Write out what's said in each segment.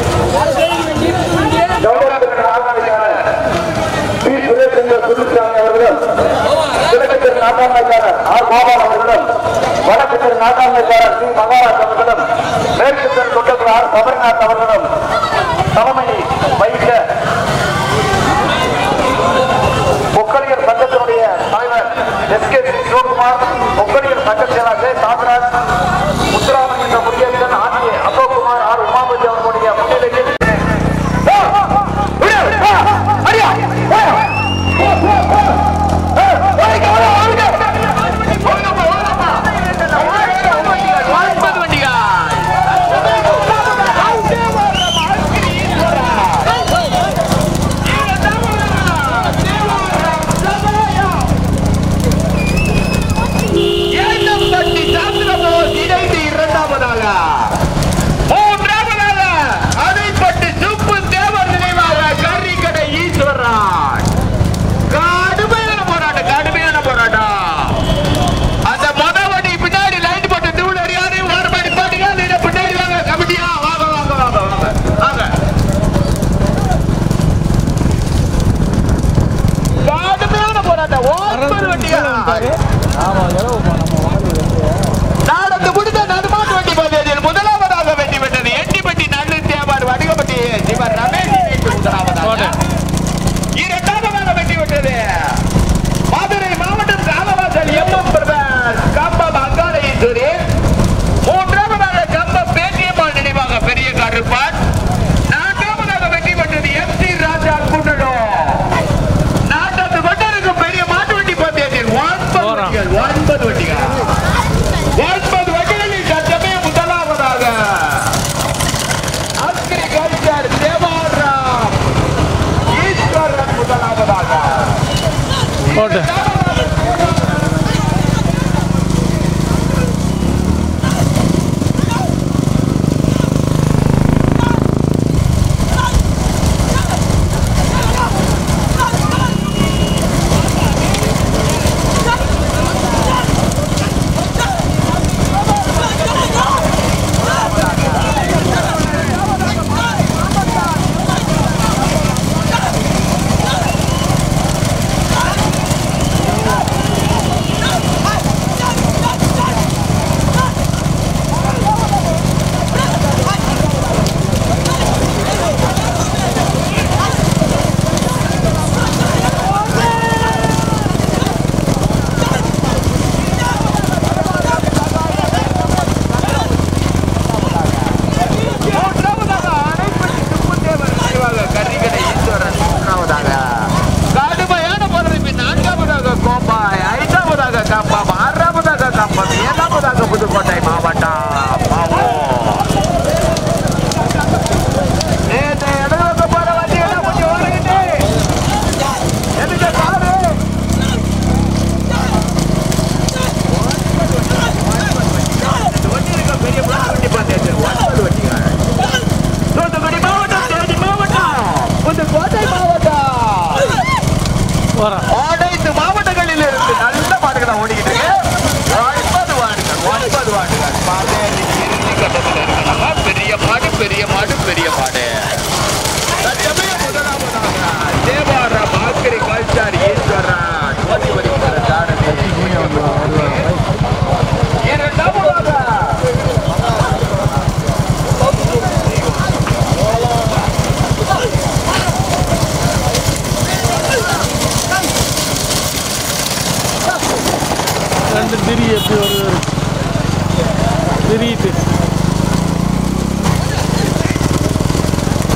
கௌரவத்திற்கு நாட்டாமைக்கான B சுரேஷ்சந்திர சுருசாமி அவர்களும் கிழக்கு திரு நாட்டாமைக்காரர் R Gopal அவர்களும் வடக்கு திரு நாட்டாமைக்காரர் சி மகாராஜ் அவர்களும் மேற்கு திரு தொட்டத்தில் ஆர் சபரிநாத் அவர்களும் தலைமை வைக்க ஒக்கலியர் சங்கத்தினுடைய தலைவர் எஸ் கே சிவகுமார் ஒக்கலியர் சங்க செயலாளர் சாமிராஜ் முத்துராமன் என்ற முருகேசன் ஆகிய அசோக்குமார் ஆர் உமாபதி அவர்களுடைய முன்னிலையில் ஒன்பது வண்டிகள் ஏழம்பட்டி சாந்திரபோஸ் இணைந்து இரண்டாவதாக மூன்றாவதாக அணைப்பட்டு சுப்பு தேவர் நினைவாக கரிக்கடை ஈஸ்வரன் கடுமையான போராட்டம் கடுமையான போராட்டம் அந்த மொத வண்டி பின்னாடி லைன் போட்டு தூள் அறியாது ஒரு மணி பாட்டுங்க நீங்க பின்னாடி வாங்க கமிட்டியா வாங்க வாங்க வாங்க வாங்க வாங்க கடுமையான போராட்டம் ஒன்பது வண்டிகள் நாடந்து முடிந்த நடுமாட்டு வண்டி பந்தயத்தில் முதலாவதாக வெற்றி பெற்றது எட்டிப்பட்டி நல்லு தேவார் வடிகப்பட்டி சிவர் ரமேஷ் இணைந்து முதலாவதாக இரண்டாவதாக வெற்றி பெற்றது மதுரை மாவட்டம் Kalavasal M M brothers Cumbum Angala Eswari மூன்றாவதாக கம்பம் பேச்சியம்மாள் நினைவாக பெரிய கருப்பான் நான்காவதாக வெற்றி பெற்றது எம் சி ராஜா குண்டலோ நாட்டத்து கொண்டிருக்கும் பெரிய மாட்டு வண்டி பந்தயத்தில் ஒன்பது வண்டிகள் ஒன்பது வண்டிகள் ஒன்பது வண்டிகளில் சட்டமே முதலாவதாக அக்ரிகல்ச்சர் தேவாராம் ஈஸ்வரன் முதலாவதாக மூன்றாவதாக அணைப்பட்டி சுப்புத்தேவர் நினைவாக கரிகடை ஈஸ்வரன் மூன்றாவதாக கடுமையான போராட்டம் நான்காவதாக கோப்பாய் ஐந்தாவதாக கம்பம் ஆறாவதாக கம்பம் ஏழாவதாக புதுக்கோட்டை மாவட்டம் பாவம். நேத்து இடதுபக்கம் போற வண்டியெல்லாம் கொஞ்சம் ஓரங்கட்டு. எதுக்கு பாரு? வண்டி இருக்க பெரிய வண்டி பந்தயத்தில் ஒன்பது வண்டிகள் தூத்துக்குடி மாவட்டம் தேனி மாவட்டம் புதுக்கோட்டை மாவட்டம் அனைத்து மாவட்டங்களில் இருந்து நல்ல மாடுகள் ஓடிக்கிட்டு இருக்கு ஒன்பது வார்டுகள் ஒன்பது வார்டுகள் பாதேரி இறுதி கட்டத்தில் இருக்கிறாங்க பெரிய மாடு பெரிய மாடு பெரிய மாடு தற்சமயம் முதலாவதாக தேவாரம் ஆக்கிரி கல்ச்சர் ஈஸ்வரன் ஓடி வருகிற சாரதி இரண்டாவதாக ரெண்டு திரி எப்படி வருது திரிட்டு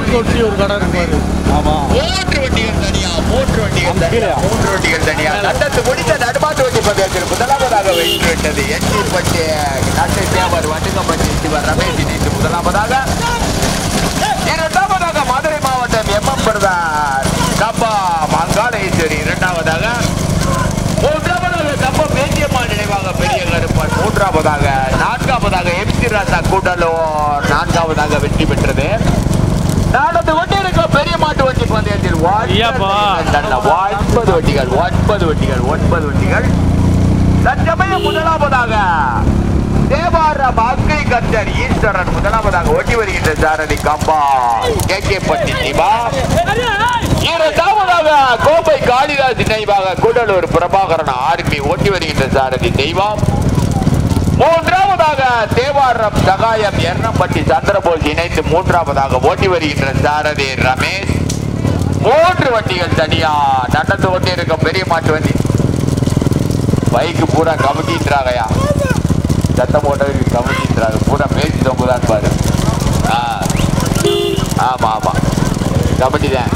ரோட்டுக்கு ஒட்டி ஒரு கடை இருப்பாரு மூன்று வண்டிகள் தனியா மூன்று வண்டிகள் தனியா மூன்று வண்டிகள் தனியா நட்டத்து முடிந்த நடுமாட்டு வண்டி பந்தயத்தில் முதலாவதாக வெற்றி விட்டது எட்டிப்பட்டி நட்டை தேவர் வட்டுக்கப்பட்டி சிவர் ரமேஷ் இணைந்து முதலாவதாக இரண்டாவதாக மதுரை மாவட்டம் எம்எம் பிரதார் கப்பா மங்காளேஸ்வரி இரண்டாவதாக மூன்றாவதாக கப்பம் பேச்சியம்மா நினைவாக பெரிய கருப்பன் மூன்றாவதாக நான்காவதாக எம்சி ராசா கூடலூர் நான்காவதாக வெற்றி பெற்றது நடந்து கொண்டிருக்கும் பெரிய மாட்டு வண்டி பந்தயத்தில் ஐயாப்பா. நல்ல ஒன்பது வண்டிகள் ஒன்பது வண்டிகள் ஒன்பது வண்டிகள் தற்சமயம் முதலாவதாக தேவாரம் அக்கை கத்தர் ஈஸ்வரன் முதலாவதாக ஓட்டி வருகின்ற சாரதி கம்பா கே கே பட்டி சிவா இரண்டாவதாக கோப்பை காளிதாஸ் நினைவாக கூடலூர் பிரபாகரன் ஆர்மி ஓட்டி வருகின்ற சாரதி தெய்வம் மூன்றாவதாக தேவாரம் சகாயம் எர்ணம்பட்டி சந்திரபோஸ் இணைந்து மூன்றாவதாக ஓட்டி வருகின்ற சாரதி ரமேஷ் மூன்று வண்டிகள் தனியா நடந்து கொண்டே இருக்கும் பெரிய மாட்டு வண்டி பைக்கு பூரா கமிட்டின்றாங்கயா சத்தம் போட்டதுக்கு கமிட்டின்றாங்க பூரா பேசி தொங்குதான் பாரு ஆ. ஆமா ஆமா கமிட்டி தான்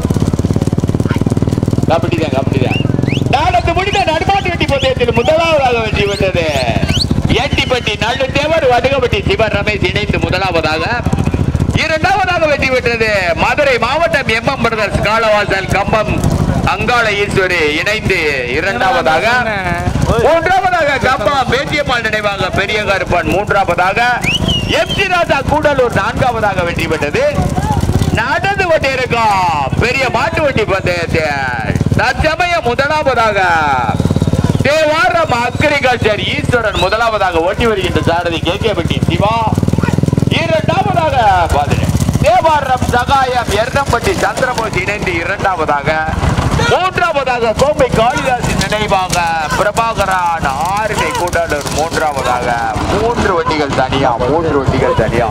கமிட்டி தான் கமிட்டி தான் நாடத்து முடிந்த நடுமாட்டு வெட்டி பந்தயத்தில் முதலாவதாக வெற்றி பெற்றது ஏட்டிப்பட்டி நல்ல தேவர் வடுகப்பட்டி சிவன் ரமேஷ் இணைந்து முதலாவதாக இரண்டாவதாக வெற்றி பெற்றது மதுரை மாவட்டம் எம்எம் பிரதர்ஸ் காலவாசல் கம்பம் அங்காள ஈஸ்வரி இணைந்து இரண்டாவதாக மூன்றாவதாக கம்பா பேட்டியம்மாள் நினைவாக பெரிய கருப்பன் மூன்றாவதாக எம்ஜி ராஜா கூடலூர் நான்காவதாக வெற்றி பெற்றது நடந்து கொண்டிருக்கும் பெரிய மாட்டு வண்டி பந்தயத்தில் தற்சமயம் முதலாவதாக தேவாரம் அக்ரிகல்ச்சர் ஈஸ்வரன் முதலாவதாக ஓட்டி வருகின்ற சாரதி கே கே பட்டி சிவா இரண்டாவதாக பாதிரி தேவாரம் சகாயம் எர்ணம்பட்டி சந்திரபோஸ் இணைந்து இரண்டாவதாக மூன்றாவதாக கோம்பை காளிதாசி நினைவாக பிரபாகரன் ஆறுமை கூட்டாளர் மூன்றாவதாக மூன்று வண்டிகள் தனியா மூன்று வண்டிகள் தனியா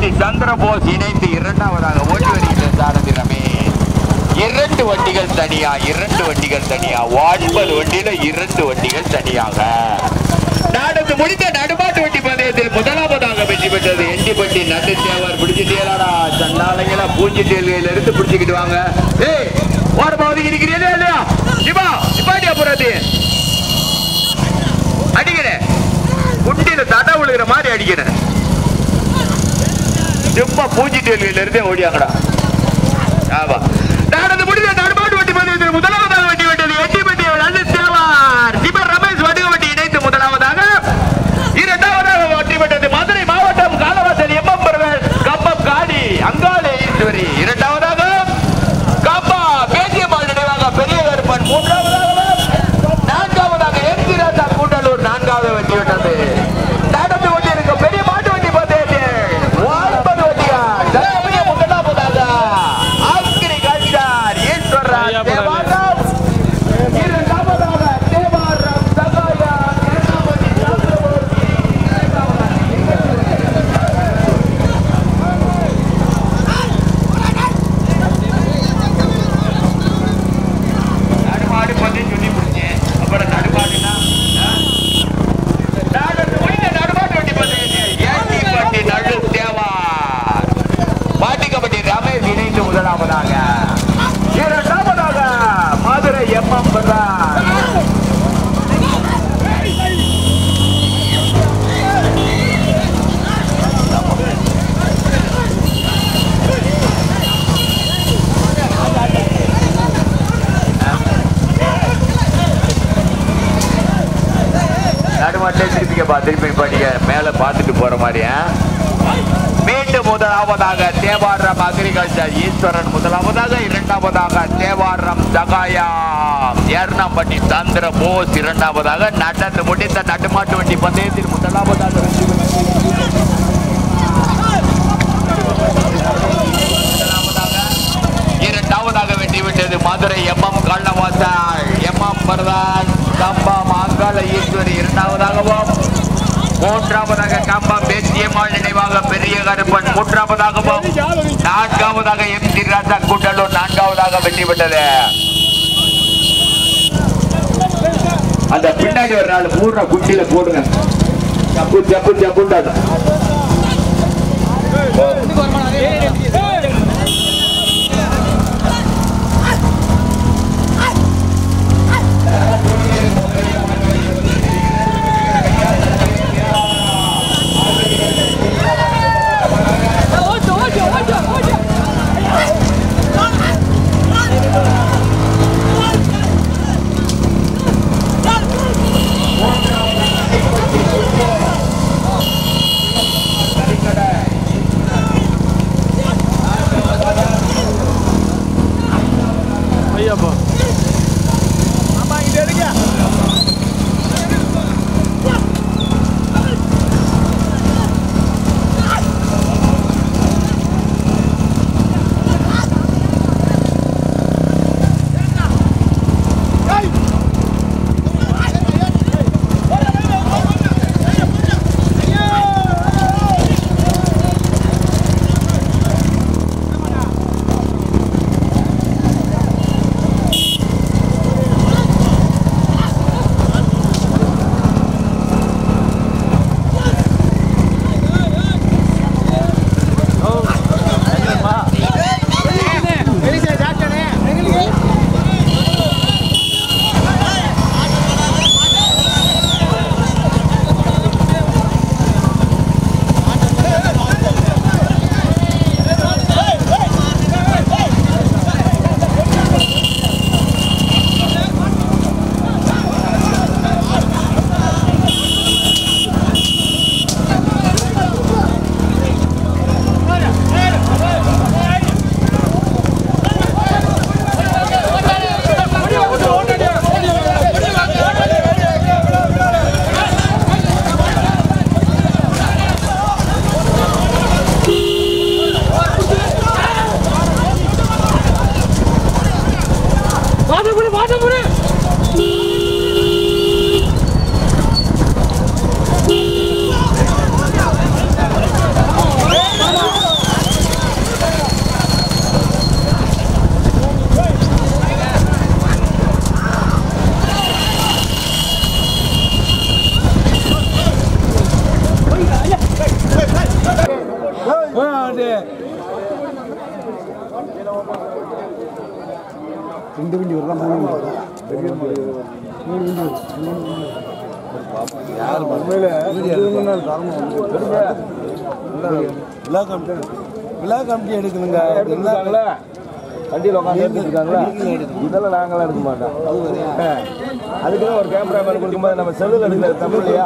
எட்டிப்பட்டி சந்திரபோஸ் இணைந்து இரண்டாவதாக ஓட்டி வருகின்ற சாரதி ரமேஷ் இரண்டு வண்டிகள் தனியா இரண்டு வண்டிகள் தனியா ஒன்பது வண்டியில இரண்டு வண்டிகள் தனியாக நடந்து முடிந்த நடுமாட்டு வண்டி பந்தயத்தில் முதலாவதாக வெற்றி பெற்றது எண்டிப்பட்டி நட்டு தேவர் பிடிச்சிட்டேலாடா சண்டாளைங்களா பூஞ்சி தேல்கையில இருந்து பிடிச்சிக்கிட்டு வாங்க ஏய் ஓரமா ஒதுக்கி இருக்கிறீங்களா இல்லையா சிவா சிப்பாட்டியா போறது அடிக்கிறேன் குண்டில தடை விழுகிற மாதிரி அடிக்கிறேன் சும்மா பூஞ்சி தேல்கையில இருந்தே ஓடியாங்கடா ஆமா நடந்து முடிந்த நடுமாட்டு வண்டி பந்தயத்தில் முதலாவதாக வண்டி வெட்டது எட்டிப்பட்டி நல்ல தேவார் சிபர் ரமேஷ் வடுக வண்டி இணைந்து முதலாவதாக இரண்டாவதாக வெற்றி பெற்றது மதுரை மாவட்டம் காலவாசல் எம்எம் பர்வேல் கம்பம் காடி அங்காளே ஈஸ்வரி இரண்டாவதாக கம்பா பேசியம்மாள் நினைவாக பெரிய கருப்பன் மூன்றாவதாக நான்காவதாக எம் சி ராஜா கூட்டலூர் நான்காவது வெற்றி பெற்றது நடந்து கொண்டிருக்க பெரிய மாட்டு வண்டி பந்தயத்தில் ஒன்பது வண்டிகள் தற்போதைய முதலாவதாக ஆக்கிரி கண்டார் ஈஸ்வரராஜ் ஐயா, பரவாயில்ல. தேவாரம் இரண்டாவதாக தேவாரம் சகாயா இரண்டாவது சந்திரமூர்த்தி நடுமாடு பண்ணி சொல்லி முடிச்சேன் அப்புறம் நடுமாடுனா நாடத்து முடிந்த நடுமாட்டு வண்டி பந்தயத்தில் ஏடி பட்டி நடு தேவார் பாட்டி கபடி ரமேஷ் இணைந்து முதலாவதாக இரண்டாவதாக மதுரை எம்எம் பிரதான் நடுமாட்டிலே திருப்பிக்கப்பா திருப்பி படிக்க மேல பார்த்துட்டு போற மாதிரி ஆ? மீண்டும் முதலாவதாக தேவாரம் அக்ரிகல்ச்சர் ஈஸ்வரன் முதலாவதாக இரண்டாவதாக தேவாரம் ஜகாயா ஏர்ணம்பட்டி சந்திர போஸ் இரண்டாவதாக நடந்து முடிந்த நடுமாட்டு வண்டி பந்தயத்தில் முதலாவதாக வெற்றி பெற்றது. முதலாவதாக, இரண்டாவதாக வெற்றி விட்டது மதுரை எம்எம் கள்ளவாசல் எம்எம் பரதான் கம்பம் அங்காள ஈஸ்வரி இரண்டாவதாகவும் மூன்றாவதாக கம்பம் பேச்சியம்மாள் நினைவாக பெரிய கருப்பன் மூன்றாவதாகவும் நான்காவதாக எம் சி ராஜா கூட்டலூர் நான்காவதாக வெற்றி பெற்றது அந்த பின்னாடி ஒரு நாள் மூணு குட்டியில போடுங்க ஜப்பு ஜப்பு ஜப்புண்டாது ரெண்டு வண்டி வருதா மூணு வண்டி வருதா பெரிய வண்டி வருதா மூணு வண்டி வருது யார் உண்மையில விழா கமிட்டி விழா கமிட்டி எடுக்கணுங்க எடுத்துருக்காங்களா வண்டியில் உட்காந்து எடுத்துருக்காங்களா இதெல்லாம் நாங்களாம் எடுக்க மாட்டோம் ஆ. அதுக்குன்னு ஒரு கேமரா மேன் கொடுக்கும்போது நம்ம செல்லில் எடுக்கிற தமிழ் இல்லையா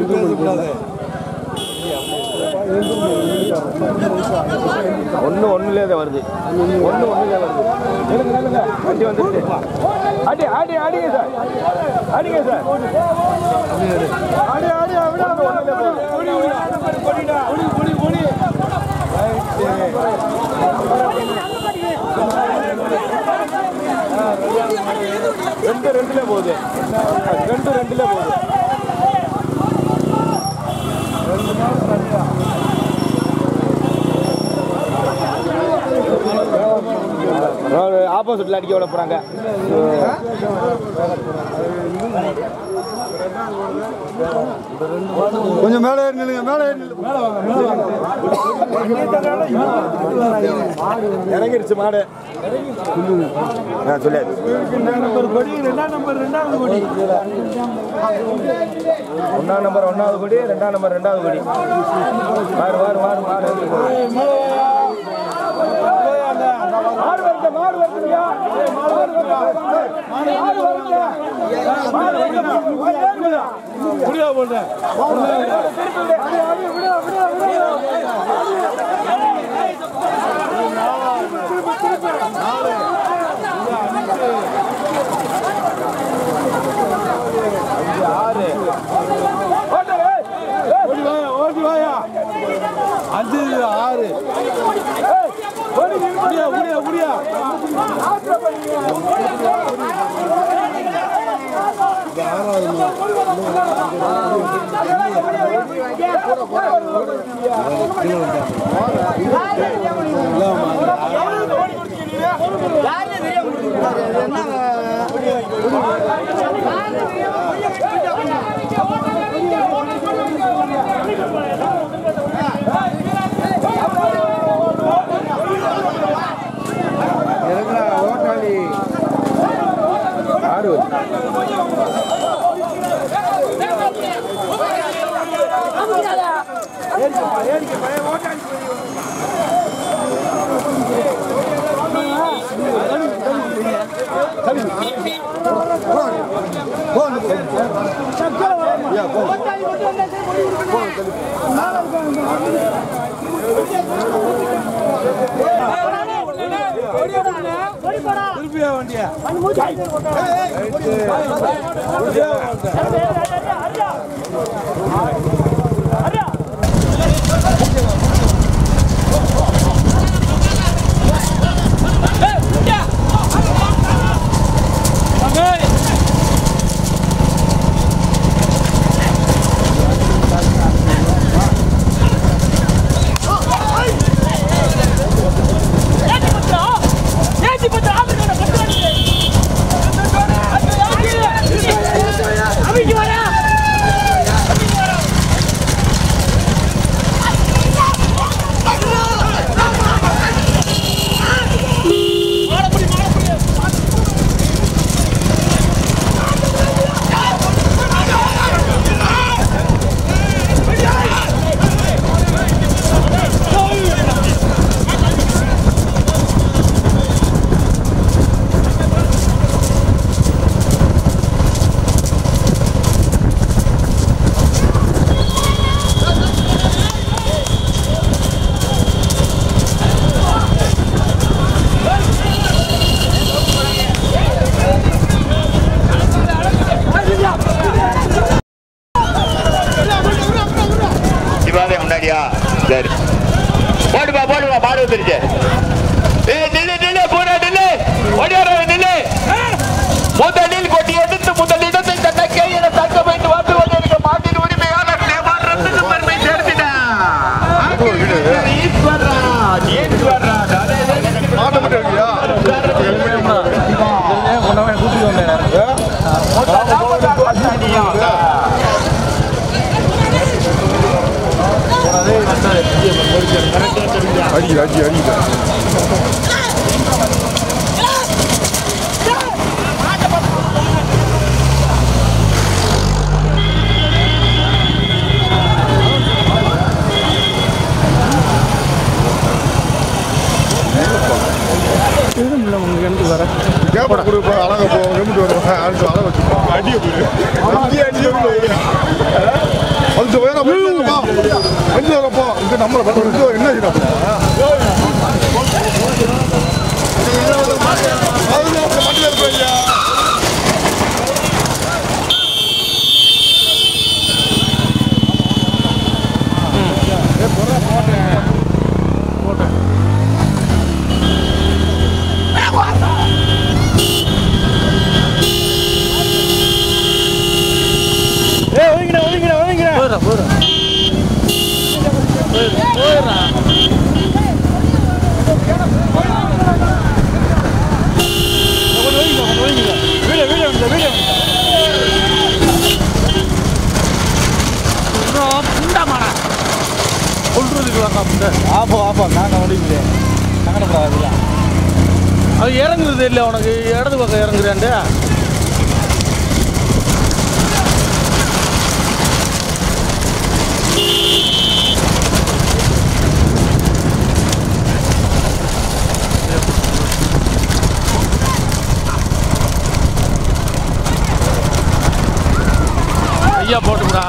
ஒன்று ஒன்றுலே தான் வருது ஒன்று ஒன்றுலே வருது நிலுங்க நிலுங்க வண்டி வந்துருச்சு ஆடி ஆடி ஆடிங்க சார் ஆடிங்க சார் ஆடி ஆடி ஆடி ஒன்றுலே ரெண்டு ரெண்டுல போகுது ரெண்டு ரெண்டுல போகுது ஆப்போசிட்ல அடிக்க விட போறாங்க கொஞ்சம் மேலே ஏறி நில்லுங்க மேலே ஏறி நில்லுங்க மேலே வாங்க மேலே வாங்க இறங்கிருச்சு மாடு சொல்லு நம்பர் கொடி ரெண்டாம் நம்பர் ரெண்டாவது கொடி ஒன்னாம் நம்பர் ஒன்னாவது கொடி ரெண்டாம் நம்பர் ரெண்டாவது கொடி மாறு மாறு மாறு மாறு மாடு வருது மாடு வருதுங்க மாடு வருது மாடு வருது மாடு வருது முடியா போட்டேன் ஆறு ஓடி வாயா ஓடி வாயா அஞ்சு ஆறு முடியா முடியா முடியா திருப்பியா வண்டியா சிவாதே முன்னாடியா சரி போடுப்பா போடுப்பா மாடு வந்துருச்சு ஏய் நில்லு நில்லு பூரா நில்லு ஓடியார நில்லு முதலில் கொடி எடுத்து முதலிடத்தை தன்னை கையில தக்க வேண்டும் வந்து கொண்டிருக்க மாட்டின் உரிமையாளர் தேவான் ரத்தின பெருமை சேர்த்திட ஈஸ்வரா ஈஸ்வரா மாட்ட மட்டும் இருக்கியா அடி அடி அடி வேணா வெளில வரப்பா வெளில வரப்பா இங்க நம்மள வந்து என்ன செய்யணும் மண்டியில் இருப்பீங்க ஆப்போ ஆப்போ நாங்கள் ஓடிக்கிட்டு சங்கடப்படாது அது இறங்குறது இல்லை உனக்கு இடது பக்கம் இறங்குறாண்டு ஐயா போட்டுக்கிறா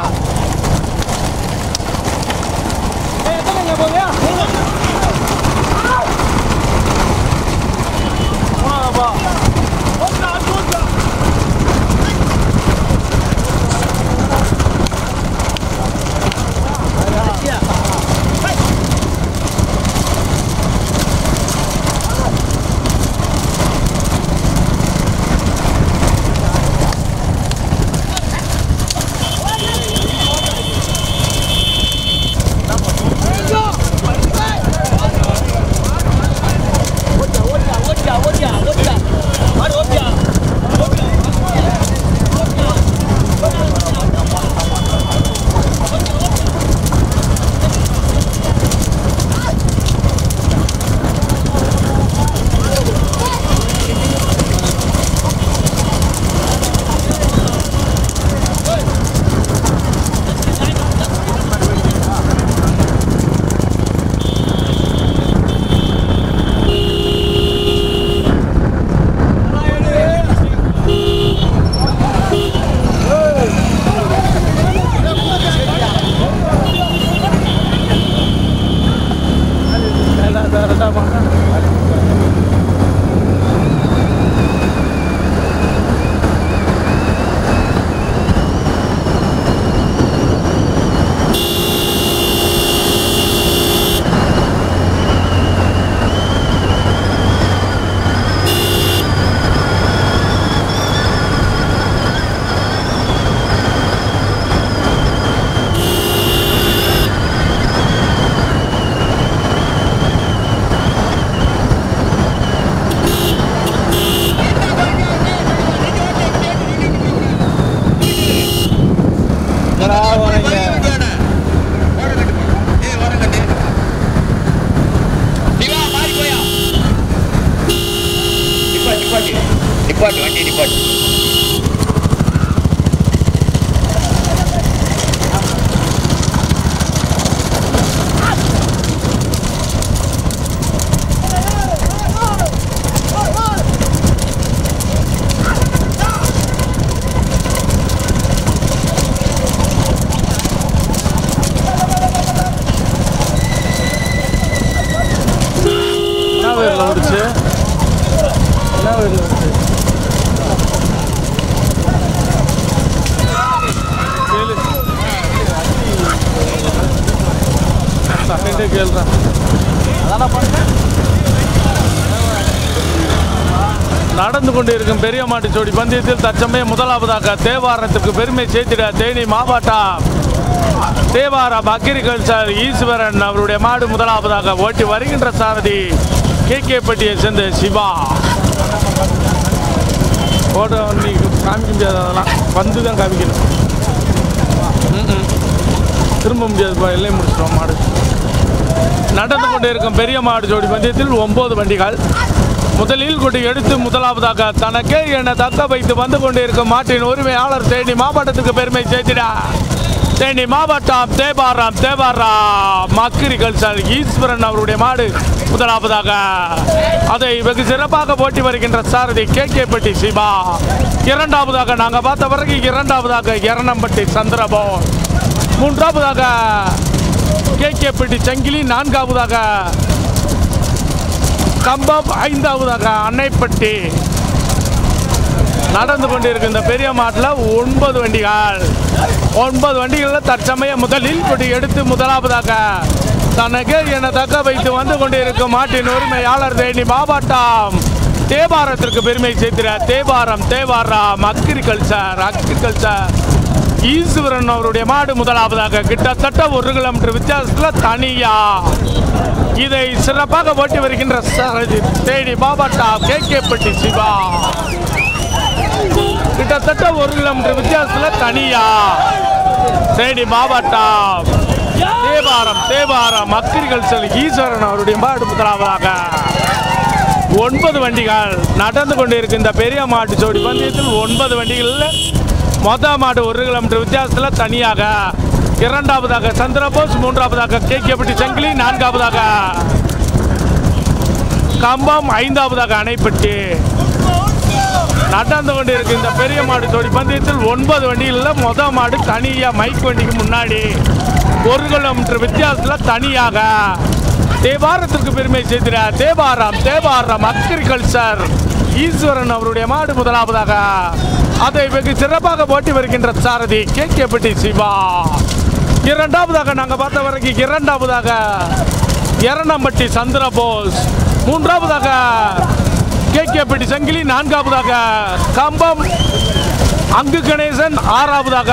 நிப்பாட்டு வண்டி நிப்பாட்டு என்ன வேரில் ஓடிச்சு என்ன வேரில் ஓடிச்சு கேளு செகண்டே கேளுறேன் நடந்து கொண்டிருக்கும் பெரிய மாட்டு ஜோடி பந்தயத்தில் தற்சமயம் முதலாவதாக தேவாரத்திற்கு பெருமை சேர்த்திட தேனி மாவட்டம் தேவாரம் அக்ரிகல்ச்சர் ஈஸ்வரன் அவருடைய மாடு முதலாவதாக ஓட்டி வருகின்ற சாரதி கே கே பட்டியை சேர்ந்த சிவா ஓட்ட நீ காமிக்க முடியாது அதெல்லாம் வந்து தான் காமிக்கணும் ம்ம். திரும்ப முடியாதுப்பா எல்லையும் முடிச்சிட்டோம் மாடு நடந்து கொண்டு இருக்கும் பெரிய மாடு ஜோடி பந்தயத்தில் ஒன்பது வண்டிகள் முதலில் கொண்டு எடுத்து முதலாவதாக தனக்கே என தக்க வைத்து வந்து கொண்டிருக்கும் மாட்டின் உரிமையாளர் தேனி மாவட்டத்துக்கு பெருமை சேர்த்திட தேனி மாவட்டம் தேவாரம் தேவாரம் மக்கரி கல்சர் ஈஸ்வரன் அவருடைய மாடு முதலாவதாக அதை வெகு சிறப்பாக போட்டி வருகின்ற சாரதி கே கே பட்டி சிவா இரண்டாவதாக நாங்கள் பார்த்த பிறகு இரண்டாவதாக எரணம்பட்டி சந்திரபோன் மூன்றாவதாக கேகேப்பட்டி சங்கிலி நான்காவதாக கம்பம் ஐந்தாவதாக அன்னைப்பட்டி நடந்து கொண்டிருக்கும் இந்த பெரிய மாட்டில் ஒன்பது வண்டிகள் ஒன்பது வண்டிகளில் தற்சமயம் முதலில் கொடி எடுத்து முதலாவதாக தனக்கு என தக்க வைத்து வந்து கொண்டிருக்கும் மாட்டின் உரிமையாளர் தேனி மாவட்டம் தேவாரத்திற்கு பெருமை சேர்த்திட தேவாரம் தேவாரம் அக்ரிகல்ச்சர் அக்ரிகல்ச்சர் ஈஸ்வரன் அவருடைய மாடு முதலாவதாக கிட்டத்தட்ட ஒரு கிலோமீட்டர் வித்தியாசத்தில் தனியா இதை சிறப்பாக ஓட்டி வருகின்ற சாரதி தேனி மாவட்டம் கே கேப்பட்டி சிவா கிட்டத்தட்ட ஒரு கிலோமீட்டர் வித்தியாசத்தில் தனியா தேனி மாவட்டம் தேவாரம் தேவாரம் அக்ரிகல்ச்சர் ஈஸ்வரன் அவருடைய மாடு முதலாவதாக ஒன்பது வண்டிகள் நடந்து கொண்டிருக்கும் இந்த பெரிய மாட்டு ஜோடி பந்தயத்தில் ஒன்பது வண்டிகளில் மொத மாடு ஒரு கிலோமீட்டர் வித்தியாசத்தில் தனியாக இரண்டாவதாக சந்திரபோஸ் மூன்றாவதாக கேகேபட்டி சங்கிலி நான்காவதாக கம்பம் ஐந்தாவதாக அணைப்பட்டி நடந்து கொண்டிருக்கும் இந்த பெரிய மாடு ஜோடி பந்தயத்தில் ஒன்பது வண்டிகளில் மொத மாடு தனியாக மைக் வண்டிக்கு முன்னாடி ஒரு கிலோமீட்டர் வித்தியாசத்தில் தனியாக தேவாரத்திற்கு பெருமை சேர்த்திட தேவாரம் தேவாரம் அக்ரிகல்ச்சர் ஈஸ்வரன் அவருடைய மாடு முதலாவதாக அதை வெகு சிறப்பாக ஓட்டி வருகின்ற சாரதி கே கேபட்டி சிவா இரண்டாவதாக நாங்கள் பார்த்த வரைக்கும் இரண்டாவதாக எரணம்பட்டி சந்திரபோஸ் மூன்றாவதாக கே கேபட்டி சங்கிலி நான்காவதாக கம்பம் அங்கு கணேசன் ஆறாவதாக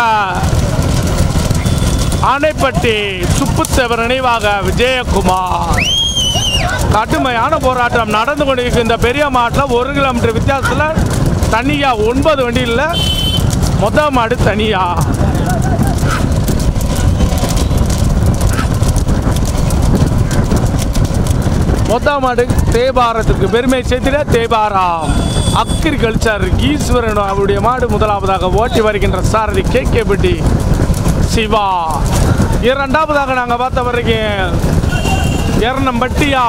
ஆனைப்பட்டி சுப்புத்தேவர் நினைவாக விஜயகுமார் கடுமையான போராட்டம் நடந்து கொண்டிருக்கும் இந்த பெரிய மாட்டில் ஒரு கிலோமீட்டர் வித்தியாசத்தில் தனியா ஒன்பது வண்டியில் மொத மாடு தனியா மொத்த மாடு தேபாரத்துக்கு பெருமை சேர்த்திட தேபாரம் அக்ரிகல்ச்சர் ஈஸ்வரன் அவருடைய மாடு முதலாவதாக ஓட்டி வருகின்ற சாரதி கே கேபட்டி சிவா இரண்டாவதாக நாங்கள் பார்த்த வரைக்கும் எரணம்பட்டியா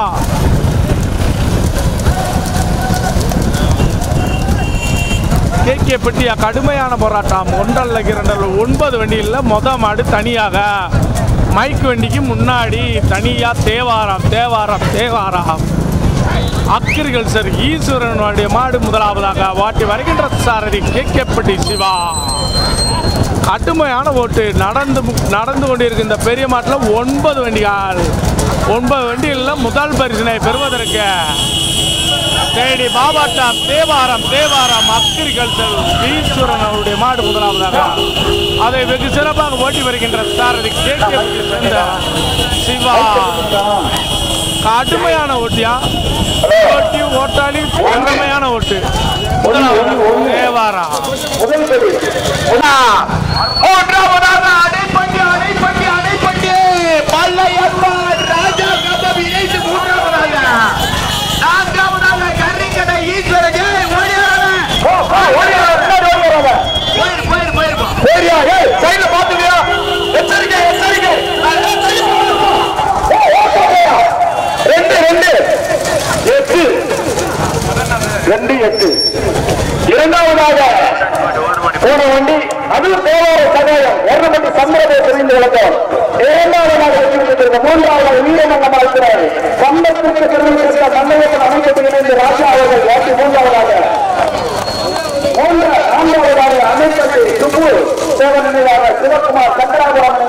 கேகே பட்டியா கடுமையான போராட்டம் ஒன்றல்ல இரண்டல்ல ஒன்பது வண்டியில் மொத மாடு தனியாக மைக் வண்டிக்கு முன்னாடி தனியா தேவாரம் தேவாரம் தேவாரம் அக்ரிகல்ச்சர் ஈஸ்வரனுடைய மாடு முதலாவதாக வாட்டி வருகின்ற சாரதி கேகேப்பட்டி சிவா கடுமையான ஓட்டு நடந்து நடந்து கொண்டிருக்கும் இந்த பெரிய மாட்டில் ஒன்பது வண்டிகள் ஒன்பது வண்டிகளில் முதல் பரிசினை பெறுவதற்கு தேடி பாபாட்டம் தேவாரம் தேவாரம் அக்ரிகல்ச்சர் ஈஸ்வரன் அவருடைய மாடு முதலாவதாக அதை வெகு சிறப்பாக ஓட்டி வருகின்ற சாரதி கேட்க சேர்ந்த சிவா கடுமையான ஓட்டியா ஓட்டி ஓட்டாளி திறமையான ஓட்டு முதலாவது தேவாரா முதல் படி மூன்றாவதாக அடைப்பட்டி அடைப்பட்டி அடைப்பட்டி பல்லையப்பன் ராஜா கம்பம் இணைந்து மூன்றாவதாக நான்காவதாக கர்ரிக்கடை ஈஸ்வரன் ஏய், ஓடியாரே. ஓ, ஓ, ஓடியா, பின்னாடி ஓடியாராங்க. போயிரு போயிரு போயிருப்பா ஓடியா, ஏய், சைடுல பாத்துக்கியா? எச்சரிக்கை, எச்சரிக்கை. ஓ, ஓட்டாதயா. ரெண்டு, ரெண்டு. எட்டு. ரெண்டு, எட்டு. இரண்டாவதாக போன வண்டி அதுவும் தேவார சகாயம் எர்ணப்பட்டி சந்திரபை தெரிந்து விளக்கம் இரண்டாவதாக வெற்றி பெற்றிருக்க மூன்றாவது வீரமங்கம் இருக்கிறார் சம்பத்திற்கு திருவிழா மன்னகத்தில் அமைக்கப்பட்டு இணைந்து ராஜா அவர்கள் வாட்டி மூன்றாவதாக மூன்று நான்காவதாக அமைப்பட்டி சுப்பு சேவ நினைவாக சிவகுமார் சந்திராபுரம்